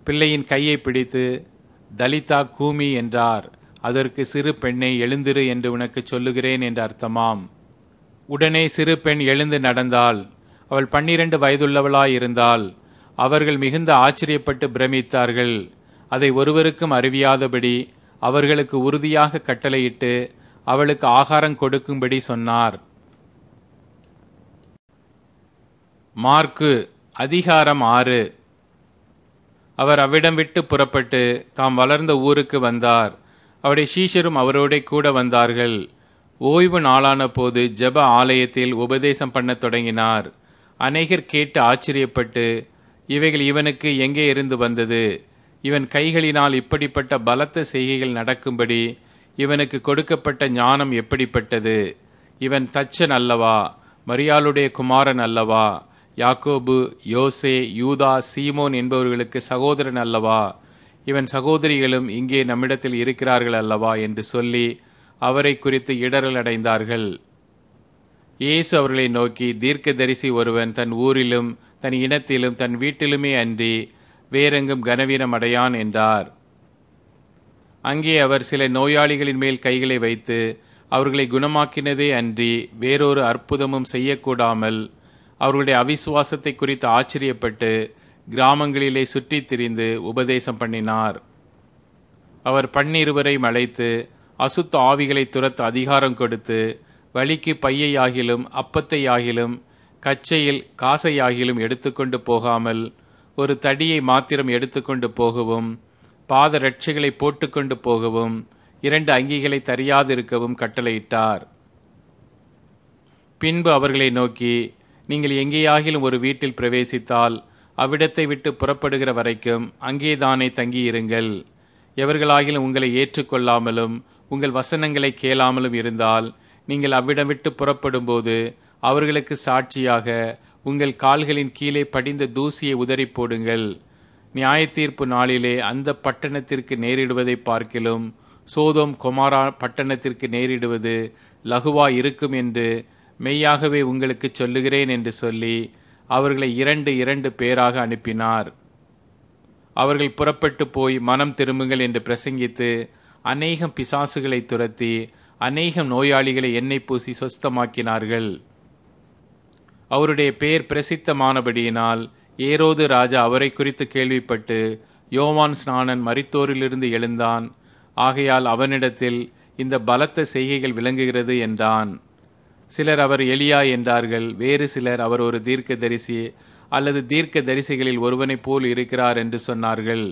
பிள்ளையின் கையை பிடித்து தலிதா கூமி என்றார் அதற்கு சிறு பெண்ணை எழுந்திரு என்று உனக்கு சொல்லுகிறேன் என்று அர்த்தமாம் உடனே சிறு பெண் எழுந்து நடந்தாள் அவள் பன்னிரண்டு வயதுள்ளவளாயிருந்தாள் அவர்கள் மிகுந்த ஆச்சரியப்பட்டு பிரமித்தார்கள் அதை ஒருவருக்கும் அறிவியாதபடி அவர்களுக்கு உறுதியாக கட்டளையிட்டு அவளுக்கு ஆகாரம் கொடுக்கும்படி சொன்னார் மார்க்கு அதிகாரம் ஆறு அவர் அவ்விடம் விட்டு புறப்பட்டு தாம் வளர்ந்த ஊருக்கு வந்தார் அவருடைய சீஷரும் அவரோட கூட வந்தார்கள் ஓய்வு நாளான போது ஜெப ஆலயத்தில் உபதேசம் பண்ணத் தொடங்கினார் அநேகர் கேட்டு ஆச்சரியப்பட்டு இவைகள் இவனுக்கு எங்கே இருந்து வந்தது இவன் கைகளினால் இப்படிப்பட்ட பலத்த செய்கைகள் நடக்கும்படி இவனுக்கு கொடுக்கப்பட்ட ஞானம் எப்படிப்பட்டது இவன் தச்சன் அல்லவா மரியாளுடைய குமாரன் அல்லவா யாக்கோபு யோசே யூதா சீமோன் என்பவர்களுக்கு சகோதரன் அல்லவா இவன் சகோதரிகளும் இங்கே நம்மிடத்தில் இருக்கிறார்கள் அல்லவா என்று சொல்லி அவரை குறித்து இடரல் அடைந்தார்கள் இயேசு அவர்களை நோக்கி தீர்க்கதரிசி ஒருவன் தன் ஊரிலும் தன் இனத்திலும் தன் வீட்டிலுமே அன்றி வேறெங்கும் கனவீனம் அடையான் என்றார் அங்கே அவர் சில நோயாளிகளின் மேல் கைகளை வைத்து அவர்களை குணமாக்கினதே அன்றி வேறொரு அற்புதமும் செய்யக்கூடாமல் அவர்களுடைய அவிசுவாசத்தை குறித்து ஆச்சரியப்பட்டு கிராமங்களிலே சுற்றித் திரிந்து உபதேசம் பண்ணினார் அவர் பன்னிருவரையும் அழைத்து அசுத்த ஆவிகளை துரத்த அதிகாரம் கொடுத்து வழிக்கு பையையாகிலும் அப்பத்தையாகிலும் கச்சையில் காசையாகிலும் எடுத்துக்கொண்டு போகாமல் ஒரு தடியை மாத்திரம் எடுத்துக்கொண்டு போகவும் பாத ரட்சைகளை போட்டுக்கொண்டு போகவும் இரண்டு அங்கிகளை தரியாதிருக்கவும் கட்டளையிட்டார் பின்பு அவர்களை நோக்கி நீங்கள் எங்கேயாகிலும் ஒரு வீட்டில் பிரவேசித்தால் அவ்விடத்தை விட்டு புறப்படுகிற வரைக்கும் அங்கேதானே தங்கியிருங்கள் எவர்களாகிலும் உங்களை ஏற்றுக்கொள்ளாமலும் உங்கள் வசனங்களை கேளாமலும் இருந்தால் நீங்கள் அவ்விடம் விட்டு புறப்படும்போது அவர்களுக்கு சாட்சியாக உங்கள் கால்களின் கீழே படிந்த தூசியை உதறி போடுங்கள் நியாய தீர்ப்பு நாளிலே அந்த பட்டணத்திற்கு நேரிடுவதை பார்க்கிலும் சோதோம் கொமாரா பட்டணத்திற்கு நேரிடுவது லகுவா இருக்கும் என்று மெய்யாகவே உங்களுக்கு சொல்லுகிறேன் என்று சொல்லி அவர்களை இரண்டு இரண்டு பேராக அனுப்பினார் அவர்கள் புறப்பட்டு போய் மனம் திரும்புங்கள் என்று பிரசங்கித்து அநேகம் பிசாசுகளை துரத்தி அநேகம் நோயாளிகளை எண்ணெய் பூசி சொஸ்தமாக்கினார்கள் அவருடைய பெயர் பிரசித்தமானபடியினால் ஏரோது ராஜா அவரை குறித்து கேள்விப்பட்டு யோவான் ஸ்நானன் மரித்தோரிலிருந்து எழுந்தான் ஆகையால் அவனிடத்தில் இந்த பலத்த செய்கைகள் விளங்குகிறது என்றான் சிலர் அவர் எலியா என்றார்கள் வேறு சிலர் அவர் ஒரு தீர்க்க தரிசி அல்லது தீர்க்க தரிசிகளில் ஒருவனைப் போல் இருக்கிறார் என்று சொன்னார்கள்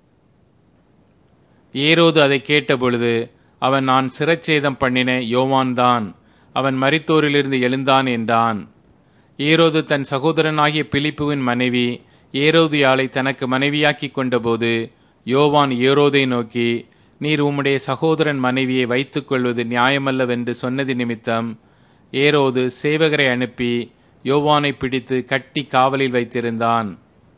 ஏரோது அதை கேட்டபொழுது அவன் நான் சிரச்சேதம் பண்ணின யோவான்தான் அவன் மரித்தோரிலிருந்து எழுந்தான் என்றான் ஏரோது தன் சகோதரனாகிய பிலிப்புவின் மனைவி ஏரோதியாளை தனக்கு மனைவியாக்கிக் கொண்டபோது யோவான் ஏரோதை நோக்கி நீர் உம்முடைய சகோதரன் மனைவியை வைத்துக் கொள்வது நியாயமல்லவென்று சொன்னது நிமித்தம் ஏரோது சேவகரை அனுப்பி யோவானை பிடித்து கட்டி காவலில் வைத்திருந்தான்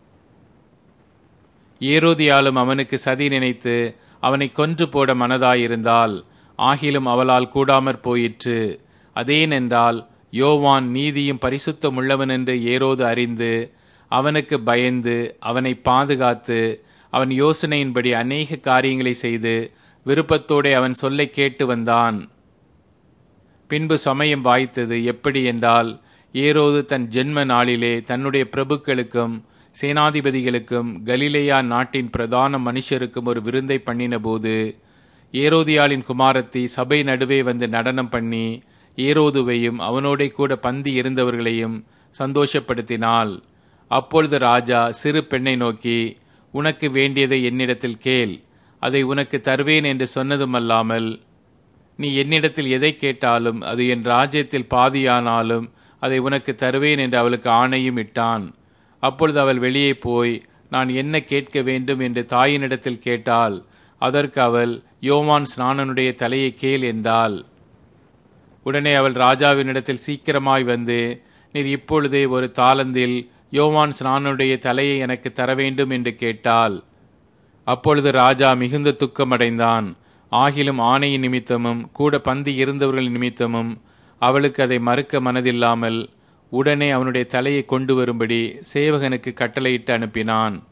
ஏரோதியாலும் அவனுக்கு சதி நினைத்து அவனை கொன்று போட மனதாயிருந்தால் ஆகிலும் அவளால் கூடாமற் போயிற்று அதேனென்றால் யோவான் நீதியும் பரிசுத்தம் உள்ளவன் என்று ஏரோது அறிந்து அவனுக்கு பயந்து அவனை பாதுகாத்து அவன் யோசனையின்படி அநேக காரியங்களை செய்து விருப்பத்தோടെ அவன் சொல்லை கேட்டு வந்தான் பின்பு சமயம் வாய்த்தது எப்படி என்றால் ஏரோது தன் ஜென்ம நாளிலே தன்னுடைய பிரபுக்களுக்கும் சேனாதிபதிகளுக்கும் கலிலேயா நாட்டின் பிரதான மனுஷருக்கும் ஒரு விருந்தை பண்ணினபோது ஏரோதியாளின் குமாரத்தி சபை நடுவே வந்து நடனம் பண்ணி ஏரோதுவையும் அவனோட கூட பந்தி இருந்தவர்களையும் சந்தோஷப்படுத்தினாள் அப்பொழுது ராஜா சிறு பெண்ணை நோக்கி உனக்கு வேண்டியதை என்னிடத்தில் கேள் அதை உனக்கு தருவேன் என்று சொன்னதுமல்லாமல் நீ என்னிடத்தில் எதை கேட்டாலும் அது என் ராஜ்யத்தில் பாதியானாலும் அதை உனக்கு தருவேன் என்று அவளுக்கு ஆணையும் இட்டான் அப்பொழுது அவள் வெளியே போய் நான் என்ன கேட்க வேண்டும் என்று தாயினிடத்தில் கேட்டால் அதற்கு அவள் யோவான் ஸ்நானனுடைய தலையை கேள் என்றாள் உடனே அவள் ராஜாவினிடத்தில் சீக்கிரமாய் வந்து நீர் இப்பொழுதே ஒரு தாளந்தில் யோவான் ஸ்நானனுடைய தலையை எனக்கு தர வேண்டும் என்று கேட்டாள் அப்பொழுது ராஜா மிகுந்த துக்கமடைந்தான் ஆகிலும் ஆணையின் நிமித்தமும் கூட பந்தி இருந்தவர்கள் நிமித்தமும் அவளுக்கு அதை மறுக்க மனதில்லாமல் உடனே அவனுடைய தலையை கொண்டு வரும்படி சேவகனுக்கு கட்டளையிட்டு அனுப்பினான்